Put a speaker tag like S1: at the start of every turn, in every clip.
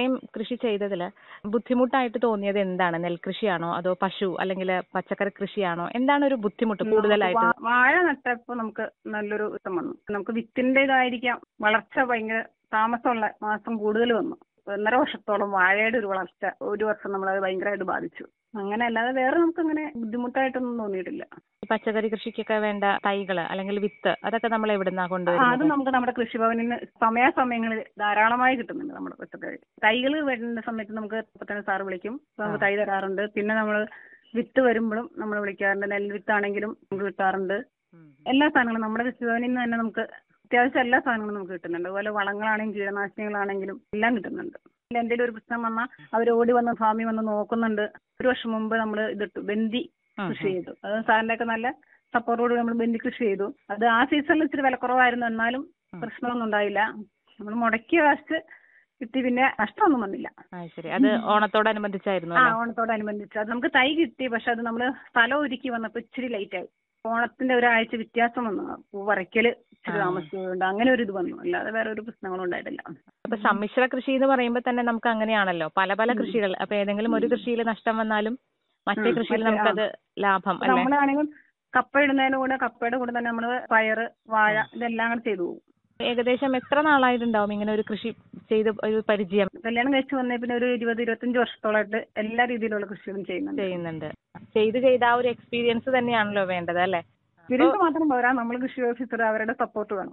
S1: ഇത്രയും കൃഷി ചെയ്തതില് ബുദ്ധിമുട്ടായിട്ട് തോന്നിയത് എന്താണ് നെൽകൃഷിയാണോ അതോ പശു അല്ലെങ്കിൽ പച്ചക്കറി കൃഷിയാണോ എന്താണ് ഒരു ബുദ്ധിമുട്ട് കൂടുതലായിട്ട്
S2: വാ- വാഴ നട്ടപ്പോ നമുക്ക് നല്ലൊരു ഇഷ്ടം വന്നു നമുക്ക് വിത്തിൻ്റെതായിരിക്കാം വളർച്ച ഭയങ്കര താമസമുള്ള മാസം കൂടുതൽ വന്നു ഒന്നര വർഷത്തോളം വാഴയുടെ ഒരു വളർച്ച ഒരു വർഷം നമ്മളത് ഭയങ്കരമായിട്ട് ബാധിച്ചു അങ്ങനെ അല്ലാതെ വേറെ നമുക്ക് അങ്ങനെ ബുദ്ധിമുട്ടായിട്ടൊന്നും തോന്നിയിട്ടില്ല
S1: ഈ പച്ചക്കറി കൃഷിക്കൊക്കെ വേണ്ട തൈകള് അല്ലെങ്കിൽ വിത്ത് അതൊക്കെ നമ്മൾ എവിടുന്നാ
S2: ആ, അത്
S1: കൊണ്ടുവരുന്നത്
S2: നമുക്ക് നമ്മുടെ കൃഷിഭവനിൽ നിന്ന് സമയാസമയങ്ങളിൽ ധാരാളമായി കിട്ടുന്നുണ്ട് നമ്മുടെ പച്ചക്കറി തൈകൾ വരുന്ന സമയത്ത് നമുക്ക് ഇപ്പൊ തന്നെ സാറ് വിളിക്കും അപ്പൊ നമുക്ക് തൈ തരാറുണ്ട് പിന്നെ നമ്മൾ വിത്ത് വരുമ്പോഴും നമ്മൾ വിളിക്കാറുണ്ട് നെൽവിത്താണെങ്കിലും നമുക്ക് കിട്ടാറുണ്ട്
S1: ഉം.
S2: എല്ലാ സാധനങ്ങളും നമ്മുടെ കൃഷിഭവനിൽ നിന്ന് തന്നെ നമുക്ക് അത്യാവശ്യം എല്ലാ സാധനങ്ങളും നമുക്ക് കിട്ടുന്നുണ്ട് അതുപോലെ വളങ്ങളാണെങ്കിലും കീടനാശിനികളാണെങ്കിലും എല്ലാം കിട്ടുന്നുണ്ട് ഇല്ല, എന്തെങ്കിലും ഒരു പ്രശ്നം വന്നാൽ അവർ ഓടി വന്ന് ഫാമിൽ വന്ന് നോക്കുന്നുണ്ട് ഒരു വർഷം മുമ്പ് നമ്മൾ ഇതിട്ടു ബന്ദി
S1: ഉം,
S2: കൃഷി ചെയ്തു അത് സാറിന്റെ ഒക്കെ നല്ല സപ്പോർട്ടോട് നമ്മൾ ബന്ദി കൃഷി ചെയ്തു അത് ആ സീസണിൽ ഇച്ചിരി വിലക്കുറവായിരുന്നു എന്നാലും
S1: ഉം.
S2: പ്രശ്നമൊന്നും ഉണ്ടായില്ല നമ്മൾ മുടക്കിയ കാശ് കിട്ടി പിന്നെ നഷ്ടമൊന്നും വന്നില്ല
S1: ആ ശരി അത് ഓണത്തോടനുബന്ധിച്ചായിരുന്നു
S2: ആ
S1: അല്ലേ
S2: ഓണത്തോടനുബന്ധിച്ച് അത് നമുക്ക് തൈ കിട്ടി പക്ഷെ അത് നമ്മൾ സ്ഥലം ഒരുക്കി വന്നപ്പോൾ ഇച്ചിരി ലേറ്റ് ആയി ഓണത്തിന്റെ ഒരാഴ്ച വ്യത്യാസം വന്നു പൂ പറിക്കല് ഇച്ചിരി
S1: ആ.
S2: താമസിച്ചുകൊണ്ട് അങ്ങനെ ഒരു ഇത് വന്നു അല്ലാതെ വേറെ ഒരു പ്രശ്നങ്ങളും ഉണ്ടായിട്ടില്ല
S1: അപ്പൊ സമ്മിശ്ര കൃഷി എന്ന് പറയുമ്പോൾ തന്നെ നമുക്ക് അങ്ങനെയാണല്ലോ പല പല
S2: ഉം.
S1: കൃഷികൾ അപ്പൊ ഏതെങ്കിലും ഒരു കൃഷിയിൽ നഷ്ടം വന്നാലും മറ്റേ
S2: ഉം,
S1: കൃഷിയിൽ
S2: മറ്റേ,
S1: നമുക്കത് ലാഭം അല്ലേ
S2: നമ്മളാണെങ്കിൽ കപ്പ ഇടുന്നതിന് കൂടെ കപ്പയുടെ കൂടെ തന്നെ നമ്മൾ പയറ് വാഴ ഇതെല്ലാം കൂടെ ചെയ്തു പോകും
S1: ഏകദേശം എത്ര നാളായിട്ടുണ്ടാവും ഇങ്ങനെ ഒരു കൃഷി ചെയ്ത് ഒരു പരിചയം
S2: കല്യാണം കഴിച്ച് വന്നേ പിന്നെ ഒരു ഇരുപത് ഇരുപത്തഞ്ച് വർഷത്തോളമായിട്ട് എല്ലാ രീതിയിലുള്ള കൃഷികളും ചെയ്യുന്നുണ്ട്
S1: ചെയ്യുന്നുണ്ട് ചെയ്ത് ചെയ്ത ആ ഒരു എക്സ്പീരിയൻസ് തന്നെയാണല്ലോ വേണ്ടത് അല്ലേ
S2: എക്സ്പീരിയൻസ് മാത്രം പോരാ നമ്മൾ കൃഷി ഓഫീസർ അവരുടെ സപ്പോർട്ട് വേണം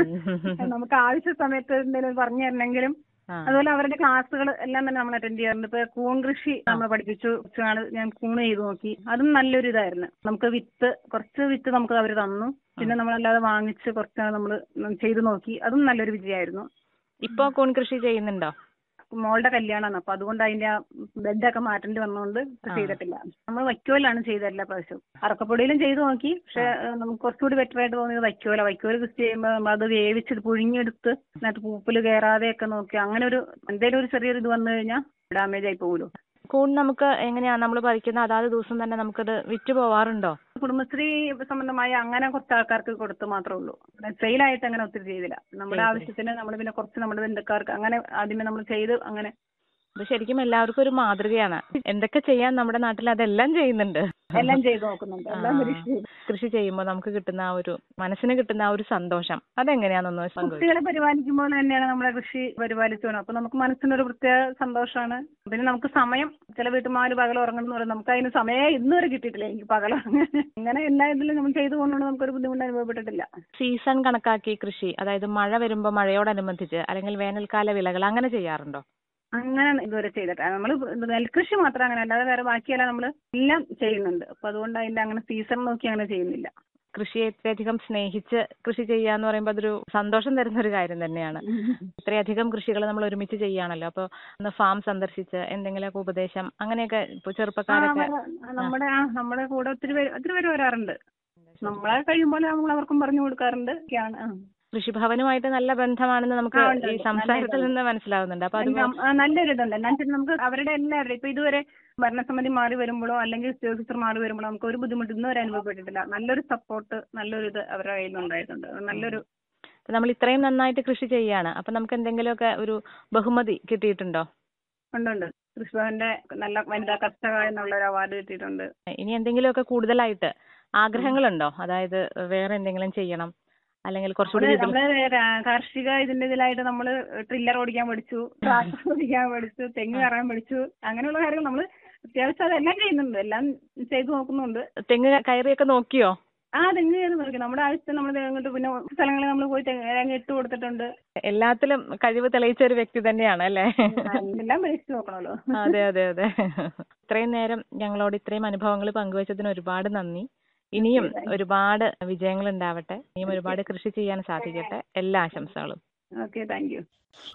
S1: ഉം.
S2: നമുക്ക് ആവശ്യ സമയത്ത് എന്തെങ്കിലും പറഞ്ഞു തരണമെങ്കിലും
S1: ആ.
S2: അതുപോലെ അവരുടെ ക്ലാസ്സുകൾ എല്ലാം തന്നെ നമ്മൾ അറ്റൻഡ് ചെയ്യാറുണ്ട് ഇപ്പൊ കൂൺ കൃഷി നമ്മൾ പഠിപ്പിച്ചു കുറച്ച് നാള് ഞാൻ കൂൺ ചെയ്ത് നോക്കി അതും നല്ലൊരു ഇതായിരുന്നു നമുക്ക് വിത്ത് കുറച്ച് വിത്ത് നമുക്ക് അവർ തന്നു പിന്നെ നമ്മളല്ലാതെ വാങ്ങിച്ച് കുറച്ച് നാൾ നമ്മൾ ചെയ്ത് നോക്കി അതും നല്ലൊരു വിജയമായിരുന്നു
S1: ഇപ്പൊ കൂൺ കൃഷി ചെയ്യുന്നുണ്ടോ
S2: മോളുടെ കല്യാണമാണ് അപ്പൊ അതുകൊണ്ട് അതിന്റെ ആ ബെഡൊക്കെ മാറ്റേണ്ടി വന്നുകൊണ്ട് ഇപ്പൊ
S1: ആ.
S2: ചെയ്തിട്ടില്ല നമ്മൾ വൈക്കോലാണ് ചെയ്ത എല്ലാ പ്രാവശ്യവും അറക്കപ്പൊടിയിലും ചെയ്തു നോക്കി പക്ഷെ ഏഹ്, നമുക്ക് കുറച്ചുകൂടി ബെറ്റർ ആയിട്ട് തോന്നിയത് വൈക്കോല വൈക്കോല് കൃഷി ചെയ്യുമ്പോൾ നമ്മൾ അത് വേവിച്ചിട്ട് പുഴുങ്ങിയെടുത്ത് അതിനകത്ത് പൂപ്പല് കയറാതെയൊക്കെ നോക്കി അങ്ങനെ ഒരു എന്തെങ്കിലും ഒരു ചെറിയൊരു ഇത് വന്നു കഴിഞ്ഞാൽ ഡാമേജ് ആയി പോകുമല്ലോ
S1: കൂൺ നമുക്ക് എങ്ങനെയാ നമ്മൾ പറിക്കുന്ന അതാത് ദിവസം തന്നെ നമുക്കത് വിറ്റ് പോവാറുണ്ടോ
S2: കുടുംബശ്രീ സംബന്ധമായി അങ്ങനെ കുറച്ച് ആൾക്കാർക്ക് കൊടുത്തു മാത്രമേ ഉള്ളൂ സെയിലായിട്ട് അങ്ങനെ ഒത്തിരി ചെയ്തില്ല നമ്മുടെ
S1: ചെയ്തില്ല.
S2: ആവശ്യത്തിന് നമ്മൾ പിന്നെ കുറച്ച് നമ്മുടെ ബന്ധുക്കാർക്ക് അങ്ങനെ ആദ്യമേ നമ്മൾ ചെയ്ത് അങ്ങനെ
S1: അത് ശരിക്കും എല്ലാവർക്കും ഒരു മാതൃകയാണ് എന്തൊക്കെ ചെയ്യാൻ നമ്മുടെ നാട്ടിൽ അതെല്ലാം ചെയ്യുന്നുണ്ട്
S2: എല്ലാം ചെയ്ത് നോക്കുന്നുണ്ട് എല്ലാം
S1: ആ.
S2: പരീക്ഷിച്ച് ചെയ്തു.
S1: കൃഷി ചെയ്യുമ്പോൾ നമുക്ക് കിട്ടുന്ന ആ ഒരു മനസ്സിന് കിട്ടുന്ന ആ ഒരു സന്തോഷം അതെങ്ങനെയാണെന്നൊന്ന് പങ്കുവെക്കും
S2: കുട്ടികളെ പരിപാലിക്കുമ്പോൾ തന്നെയാണ് നമ്മളെ കൃഷി പരിപാലിച്ചു പോകണം അപ്പൊ നമുക്ക് മനസ്സിനൊരു പ്രത്യേക സന്തോഷമാണ് പിന്നെ നമുക്ക് സമയം ചില വീട്ടുമാര് പകൽ ഉറങ്ങണം എന്ന് പറയും നമുക്ക് അതിന് സമയം ഇന്ന് വരെ കിട്ടിയിട്ടില്ല എനിക്ക് പകൽ അങ്ങനെ എല്ലാ ഇതിലും നമ്മൾ ചെയ്തു പോകുന്നതുകൊണ്ട് നമുക്കൊരു ബുദ്ധിമുട്ട് അനുഭവപ്പെട്ടിട്ടില്ല
S1: സീസൺ കണക്കാക്കി കൃഷി അതായത് മഴ വരുമ്പോൾ മഴയോടനുബന്ധിച്ച് അല്ലെങ്കിൽ വേനൽക്കാല വിളകൾ അങ്ങനെ ചെയ്യാറുണ്ടോ
S2: അങ്ങനെ ഇതുവരെ ചെയ്തിട്ട് നമ്മൾ നെൽകൃഷി മാത്രം അങ്ങനെ അല്ലാതെ വേറെ ബാക്കിയെല്ലാം നമ്മൾ എല്ലാം ചെയ്യുന്നുണ്ട് അപ്പൊ അതുകൊണ്ട് അതിന്റെ അങ്ങനെ സീസൺ നോക്കി അങ്ങനെ ചെയ്യുന്നില്ല
S1: കൃഷിയെ ഇത്രയധികം സ്നേഹിച്ച് കൃഷി ചെയ്യാന്ന് പറയുമ്പോൾ അതൊരു സന്തോഷം തരുന്ന ഒരു കാര്യം തന്നെയാണ് ഇത്രയധികം കൃഷികൾ നമ്മൾ ഒരുമിച്ച് ചെയ്യാണല്ലോ അപ്പോൾ ഒന്ന് ഫാം സന്ദർശിച്ച് എന്തെങ്കിലുമൊക്കെ ഉപദേശം അങ്ങനെയൊക്കെ ഇപ്പൊ
S2: ആ,
S1: ചെറുപ്പക്കാരൊക്കെ
S2: വര- നമ്മുടെ ആ നമ്മുടെ കൂടെ ഒത്തിരി പേര് ഒത്തിരി പേര് വരാറുണ്ട് നമ്മളെ കഴിയുമ്പോൾ നമ്മൾ അവർക്കും പറഞ്ഞു കൊടുക്കാറുണ്ട് ഒക്കെയാണ് ആ.
S1: കൃഷിഭവനുമായിട്ട് നല്ല ബന്ധമാണെന്ന് നമുക്ക്
S2: ആ, ഉണ്ട്,
S1: ഈ
S2: ഉണ്ട്.
S1: സംസാരത്തിൽ
S2: നല്ല
S1: നിന്ന് മനസ്സിലാവുന്നുണ്ട് അപ്പൊ അത്
S2: നം- ആ, നല്ലൊരു ഇതുണ്ട് എന്താ വെച്ചാൽ നമുക്ക് അവരുടെ എല്ലാവരുടെയും ഇപ്പൊ ഇതുവരെ ഭരണസമിതി മാറി വരുമ്പോഴോ അല്ലെങ്കിൽ ഓഫീസർ മാറി വരുമ്പോഴോ നമുക്ക് ഒരു ബുദ്ധിമുട്ട് ഇന്ന് വരെ അനുഭവപ്പെട്ടിട്ടില്ല നല്ലൊരു സപ്പോർട്ട് നല്ലൊരു ഇത് അവരുടെ കയ്യിൽ നിന്ന് ഉണ്ടായിട്ടുണ്ട് അത് നല്ലൊരു
S1: ഇപ്പൊ നമ്മൾ ഇത്രയും നന്നായിട്ട് കൃഷി ചെയ്യാണ് അപ്പൊ നമുക്ക് എന്തെങ്കിലുമൊക്കെ ഒരു ബഹുമതി കിട്ടിയിട്ടുണ്ടോ
S2: ഉണ്ടുണ്ട് കൃഷിഭവന്റെ നല്ല വനിതാ കർഷക എന്നുള്ള ഒരു അവാർഡ് കിട്ടിയിട്ടുണ്ട്
S1: ഇനി എന്തെങ്കിലുമൊക്കെ കൂടുതലായിട്ട് ആഗ്രഹങ്ങളുണ്ടോ അതായത് വേറെ എന്തെങ്കിലും ചെയ്യണം അല്ലെങ്കിൽ കുറച്ചുകൂടി
S2: നമ്മള്
S1: ഇതിൽ-
S2: നമ്മള് രാ- കാർഷിക ഇതിന്റെ ഇതിലായിട്ട് നമ്മള് ട്രില്ലർ ഓടിക്കാൻ പഠിച്ചു ട്രാക്ടർ ഓടിക്കാൻ പഠിച്ചു തെങ്ങ് കയറാൻ പഠിച്ചു അങ്ങനെയുള്ള കാര്യങ്ങൾ നമ്മള് അത്യാവശ്യം അതെല്ലാം ചെയ്യുന്നുണ്ട് എല്ലാം ചെയ്തു നോക്കുന്നുണ്ട്
S1: തെങ്ങ് കയറിയൊക്കെ നോക്കിയോ
S2: ആ തെങ്ങ് കയറി നോക്കി നമ്മുടെ ആവശ്യത്തിന് നമ്മൾ തെങ്ങിട്ട് പിന്നെ സ്ഥലങ്ങളിൽ നമ്മൾ പോയി തെങ്ങ് തേങ്ങ ഇട്ട് കൊടുത്തിട്ടുണ്ട്
S1: എല്ലാത്തിലും കഴിവ് തെളിയിച്ച ഒരു വ്യക്തി തന്നെയാണ് അല്ലേ
S2: എല്ലാം പരീക്ഷിച്ച് നോക്കണമല്ലോ
S1: അതെ അതെ അതെ ഇത്രയും നേരം ഞങ്ങളോട് ഇത്രയും അനുഭവങ്ങൾ പങ്കുവച്ചതിന് ഒരുപാട് നന്ദി ഇനിയും ഒരുപാട് വിജയങ്ങൾ ഉണ്ടാവട്ടെ ഇനിയും ഒരുപാട് കൃഷി ചെയ്യാൻ സാധിക്കട്ടെ എല്ലാ ആശംസകളും
S2: ഓക്കെ താങ്ക് യു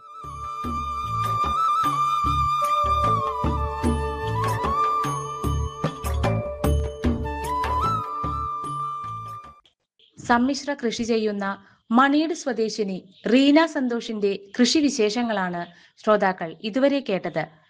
S3: സമ്മിശ്ര കൃഷി ചെയ്യുന്ന മണിയുടെ സ്വദേശിനി റീന സന്തോഷിന്റെ കൃഷി വിശേഷങ്ങളാണ് ശ്രോതാക്കൾ ഇതുവരെ കേട്ടത്